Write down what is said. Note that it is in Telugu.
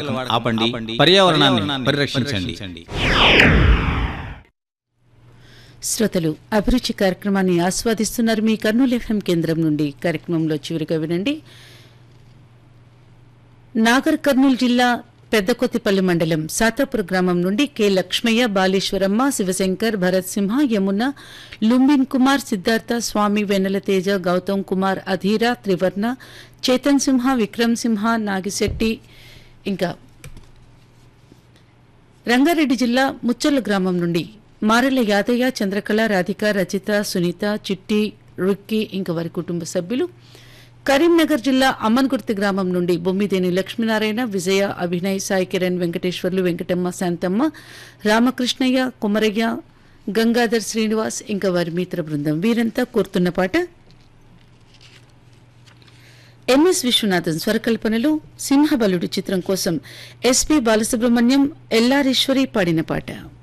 ఆపండి పర్యావరణాన్ని పరిరక్షించండి శ్రోతలు అభిరుచి కార్యక్రమాన్ని ఆస్వాదిస్తున్నారు మీ కర్నూలు ఎఫ్ఎం కేంద్రం నుండి కార్యక్రమంలో చివరిగా వినండి నాగర్ కర్నూలు జిల్లా పెద్దకొత్తిపల్లి మండలం సాతాపూర్ గ్రామం నుండి కె లక్ష్మయ్య బాలేశ్వరమ్మ శివశంకర్ భరత్ సింహ యమున లుంబిన్ కుమార్ సిద్ధార్థ స్వామి వెన్నెల తేజ గౌతమ్ కుమార్ అధీర త్రివర్ణ చేతన్ సింహ విక్రమ్ సింహ నాగిశెట్టి ఇంకా రంగారెడ్డి జిల్లా ముచ్చర్ల గ్రామం నుండి మారెల యాదయ్య చంద్రకళ రాధిక రచిత సునీత చిట్టి రుక్కి ఇంకా వారి కుటుంబ సభ్యులు కరీంనగర్ జిల్లా అమ్మన్గుర్తి గ్రామం నుండి బొమ్మిదేని లక్ష్మీనారాయణ విజయ అభినయ్ సాయి కిరణ్ వెంకటేశ్వర్లు వెంకటమ్మ శాంతమ్మ రామకృష్ణయ్య కుమరయ్య గంగాధర్ శ్రీనివాస్ ఇంకా వారి మిత్ర బృందం వీరంతా కోరుతున్న పాట ఎంఎస్ విశ్వనాథన్ స్వరకల్పనలో సింహబలుడు చిత్రం కోసం ఎస్పి బాలసుబ్రహ్మణ్యం ఎల్లారీశ్వరి పాడిన పాట